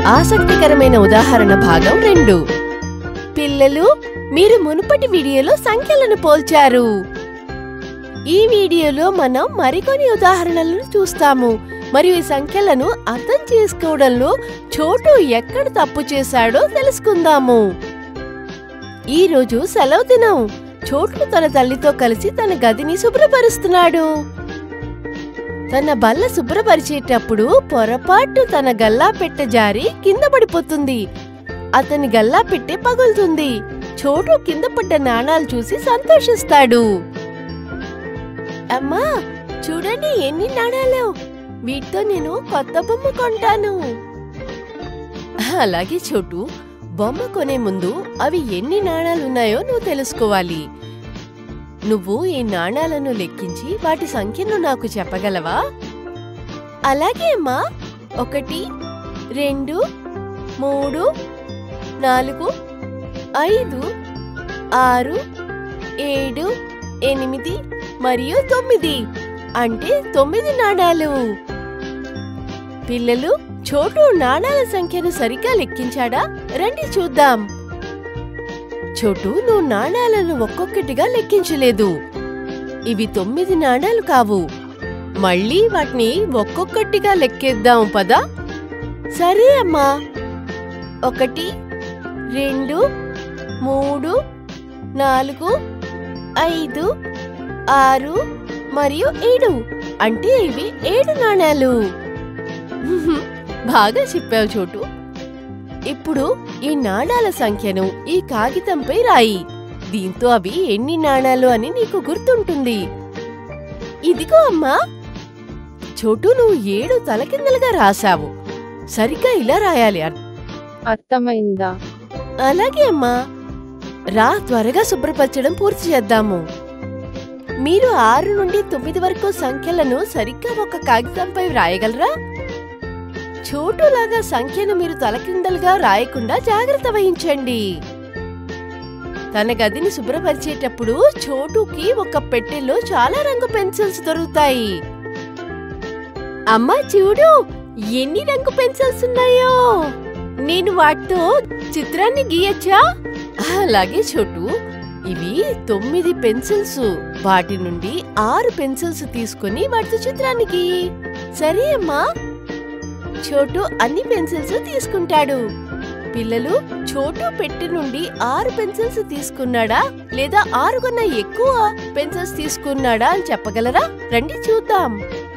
ఆసక్తికరమైన ఉదాహరణ భాగం రెండు పిల్లలు మీరు మునుపటి వీడియోలో సంఖ్యలను పోల్చారు ఈ వీడియోలో మనం మరికొన్ని ఉదాహరణలను చూస్తాము మరియు ఈ సంఖ్యలను అర్థం చేసుకోవడంలో చోటు ఎక్కడ తప్పు చేశాడో తెలుసుకుందాము ఈ రోజు సెలవు దినం చోటు తన తల్లితో కలిసి తన గదిని శుభ్రపరుస్తున్నాడు తన బల్ల శుభ్రపరిచేటప్పుడు పొరపాటు తన గల్లా పెట్టె జారి కింద పడిపోతుంది అతని గల్లా పెట్టె పగులుతుంది చోటు కింద పడ్డ నాణాలు చూసి సంతోషిస్తాడు అమ్మా చూడండి ఎన్ని నాణాలు వీటితో నేను కొత్త బొమ్మ కొంటాను అలాగే చోటు బొమ్మ కొనే ముందు అవి ఎన్ని నాణాలున్నాయో నువ్వు తెలుసుకోవాలి నువ్వు ఈ నాణాలను లెక్కించి వాటి సంఖ్యను నాకు చెప్పగలవా అలాగే అమ్మా ఒకటి రెండు మూడు నాలుగు ఐదు ఆరు ఏడు ఎనిమిది మరియు తొమ్మిది అంటే తొమ్మిది నాణాలు పిల్లలు చోటు నాణాల సంఖ్యను సరిగ్గా లెక్కించాడా రండి చూద్దాం చోటు నువ్వు నాణాలను ఒక్కొక్కటిగా లెక్కించలేదు ఇవి తొమ్మిది నాణాలు కావు మళ్ళీ వాటిని ఒక్కొక్కటిగా లెక్కేద్దాం పదా సరే అమ్మా ఒకటి రెండు మూడు నాలుగు ఐదు ఆరు మరియు ఏడు అంటే ఇవి ఏడు నాణాలు ఉహుం, బాగా చెప్పావు చోటు ఇప్పుడు ఈ నాణాల సంఖ్యను ఈ కాగితంపై రాయి దీంతో అవి ఎన్ని నాణాలు అని నీకు గుర్తుంటుంది ఇదిగో అమ్మా చోటు నువ్వు ఏడు తలకిందలుగా రాశావు సరిగ్గా ఇలా రాయాలి అర్- అర్థమైందా అలాగే అమ్మా రా త్వరగా శుభ్రపరచడం పూర్తి చేద్దాము మీరు ఆరు నుండి తొమ్మిది వరకు సంఖ్యలను సరిగ్గా ఒక కాగితంపై వ్రాయగలరా చోటులాగా సంఖ్యను మీరు తలకిందలుగా రాయకుండా జాగ్రత్త వహించండి తన గదిని శుభ్రపరిచేటప్పుడు చోటుకి ఒక పెట్టెలో చాలా రంగు పెన్సిల్స్ దొరుకుతాయి అమ్మా చూడు ఎన్ని రంగు పెన్సిల్స్ ఉన్నాయో నేను వాటితో చిత్రాన్ని గీయచ్చా అలాగే చోటు ఇవి తొమ్మిది పెన్సిల్స్ వాటి నుండి ఆరు పెన్సిల్స్ తీసుకొని వాటితో చిత్రాన్ని గీయి సరే అమ్మా చోటు అన్ని పెన్సిల్స్ తీసుకుంటాడు పిల్లలు చోటు పెట్టి నుండి ఆరు పెన్సిల్స్ తీసుకున్నాడా లేదా ఆరు కన్నా ఎక్కువ పెన్సిల్స్ తీసుకున్నాడా అని చెప్పగలరా రండి చూద్దాం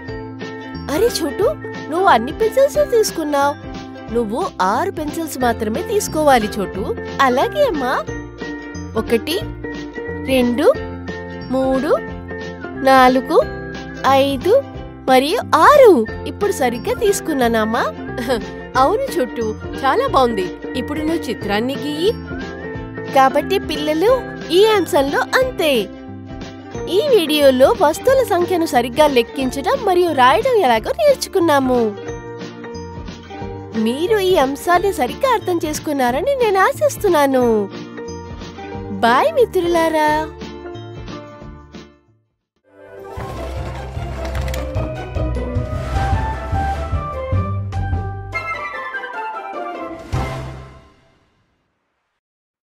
అరే చోటు నువ్వు అన్ని పెన్సిల్స్ తీసుకున్నావు నువ్వు ఆరు పెన్సిల్స్ మాత్రమే తీసుకోవాలి చోటు అలాగే అమ్మా ఒకటి రెండు మూడు నాలుగు ఐదు మరియు ఆరు ఇప్పుడు సరిగ్గా తీసుకున్నానమ్మా అవును చోటు చాలా బాగుంది ఇప్పుడు నువ్వు చిత్రాన్ని గీయి కాబట్టి పిల్లలు ఈ అంశంలో అంతే ఈ వీడియోలో వస్తువుల సంఖ్యను సరిగ్గా లెక్కించడం మరియు రాయడం ఎలాగో నేర్చుకున్నాము మీరు ఈ అంశాన్ని సరిగ్గా అర్థం చేసుకున్నారని నేను ఆశిస్తున్నాను బాయ్ మిత్రులారా